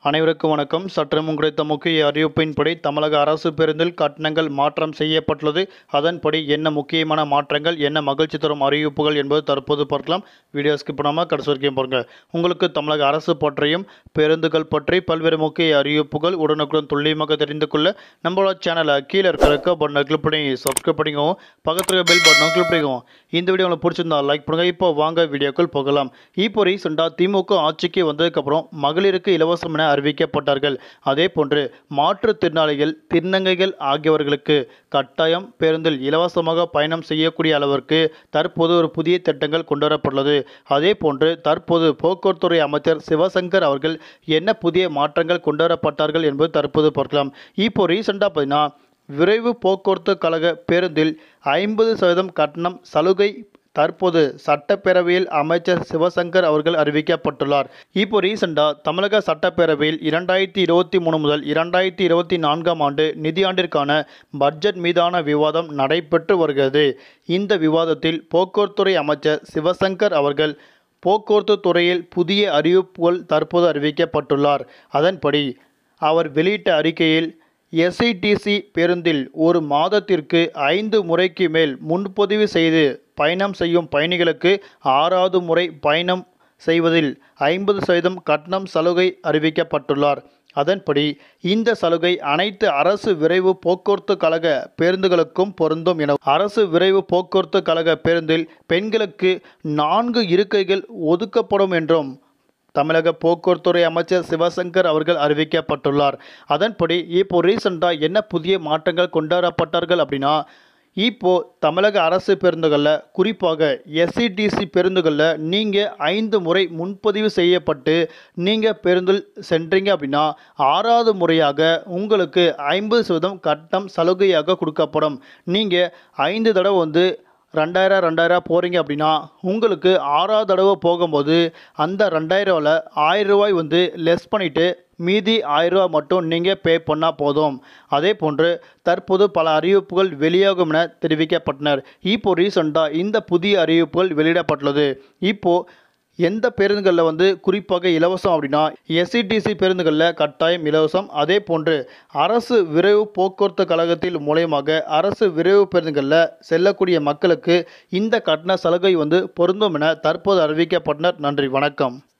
அனைவருக்கும் வணக்கம் சற்று முன் கிடைத்த முக்கிய அறிவிப்பின்படி தமிழக அரசு பேருந்தில் கட்டணங்கள் மாற்றம் செய்யப்பட்டுள்ளது அதன்படி என்ன முக்கியமான மாற்றங்கள் என்ன மகிழ்ச்சி தரும் அறிவிப்புகள் என்பது தற்போது பார்க்கலாம் வீடியோ ஸ்கிப் பண்ணாமல் கடைசி வரைக்கும் பாருங்க உங்களுக்கு தமிழக அரசு பற்றியும் பேருந்துகள் பற்றி பல்வேறு முக்கிய அறிவிப்புகள் உடனுக்குடன் துல்லியமாக தெரிந்து கொள்ள நம்மளோட சேனலை கீழே இருக்கிற பட்டனை கிளிக் பண்ணி சப்ஸ்கிரைப் பண்ணிக்கோங்க பக்கத்தில் இருக்க பெல் பட்டனை கிளிக் பண்ணிக்கோங்க இந்த வீடியோ உங்களுக்கு பிடிச்சிருந்தா லைக் பண்ணுங்க இப்போ வாங்க வீடியோக்குள் போகலாம் இப்போ ரீசெண்டாக திமுக ஆட்சிக்கு வந்ததுக்கப்புறம் மகளிருக்கு இலவசம் என அறிவிக்கப்பட்டார்கள் அதே போன்று மாற்றுத்திறனாளிகள் திருநங்கைகள் ஆகியவர்களுக்கு கட்டாயம் பேருந்தில் இலவசமாக பயணம் செய்யக்கூடிய அளவிற்கு தற்போது ஒரு புதிய திட்டங்கள் கொண்டுவரப்பட்டுள்ளது அதே போன்று தற்போது போக்குவரத்துறை அமைச்சர் சிவசங்கர் அவர்கள் என்ன புதிய மாற்றங்கள் கொண்டுவரப்பட்டார்கள் என்பது தற்போது பார்க்கலாம் இப்போ ரீசெண்டாக பார்த்தீங்கன்னா விரைவு போக்குவரத்து கழக பேருந்தில் ஐம்பது சதவீதம் கட்டணம் சலுகை தற்போது சட்டப்பேரவையில் அமைச்சர் சிவசங்கர் அவர்கள் அறிவிக்கப்பட்டுள்ளார் இப்போ ரீசெண்டாக தமிழக சட்டப்பேரவையில் இரண்டாயிரத்தி இருபத்தி மூணு முதல் இரண்டாயிரத்தி இருபத்தி நான்காம் ஆண்டு நிதியாண்டிற்கான பட்ஜெட் மீதான விவாதம் நடைபெற்று வருகிறது இந்த விவாதத்தில் போக்குவரத்துறை அமைச்சர் சிவசங்கர் அவர்கள் போக்குவரத்து துறையில் புதிய அறிவிப்புகள் தற்போது அறிவிக்கப்பட்டுள்ளார் அதன்படி அவர் வெளியிட்ட அறிக்கையில் எஸ்ஐடிசி பேருந்தில் ஒரு மாதத்திற்கு ஐந்து முறைக்கு மேல் முன்பதிவு செய்து பயணம் செய்யும் பயணிகளுக்கு ஆறாவது முறை பயணம் செய்வதில் ஐம்பது சதவீதம் கட்டணம் சலுகை அறிவிக்கப்பட்டுள்ளார் அதன்படி இந்த சலுகை அனைத்து அரசு விரைவு போக்குவரத்து கழக பேருந்துகளுக்கும் பொருந்தும் என அரசு விரைவு போக்குவரத்து கழக பேருந்தில் பெண்களுக்கு நான்கு இருக்கைகள் ஒதுக்கப்படும் என்றும் தமிழக போக்குவரத்துறை அமைச்சர் சிவசங்கர் அவர்கள் அறிவிக்கப்பட்டுள்ளார் அதன்படி இப்போ ரீசெண்டாக என்ன புதிய மாற்றங்கள் கொண்டாடப்பட்டார்கள் அப்படின்னா இப்போ தமிழக அரசு பேருந்துகளில் குறிப்பாக எஸ்சிடிசி பேருந்துகளில் நீங்கள் ஐந்து முறை முன்பதிவு செய்யப்பட்டு நீங்கள் பேருந்தில் சென்றீங்க அப்படின்னா ஆறாவது முறையாக உங்களுக்கு ஐம்பது சதவீதம் கட்டணம் சலுகையாக கொடுக்கப்படும் நீங்கள் ஐந்து தடவை வந்து ரெண்டாயிரம் ரெண்டாயிரம் போகிறீங்க அப்படின்னா உங்களுக்கு ஆறாவது தடவை போகும்போது அந்த ரெண்டாயிரூவாவில் ஆயிரம் ரூபாய் வந்து லெஸ் பண்ணிவிட்டு மீதி ஆயிரரூவா மட்டும் நீங்கள் பே பண்ணால் போதும் அதே போன்று தற்போது பல அறிவிப்புகள் வெளியாகும் என தெரிவிக்கப்பட்டனர் இப்போ ரீசெண்டாக இந்த புதிய அறிவிப்புகள் வெளியிடப்பட்டுள்ளது இப்போது எந்த பேருந்துகளில் வந்து குறிப்பாக இலவசம் அப்படின்னா எஸ்சிடிசி பேருந்துகளில் கட்டாயம் இலவசம் அதே போன்று அரசு விரைவு போக்குவரத்து கழகத்தில் மூலயமாக அரசு விரைவு பேருந்துகளில் செல்லக்கூடிய மக்களுக்கு இந்த கட்டண சலுகை வந்து பொருந்தும் என தற்போது அறிவிக்கப்பட்டனர் நன்றி வணக்கம்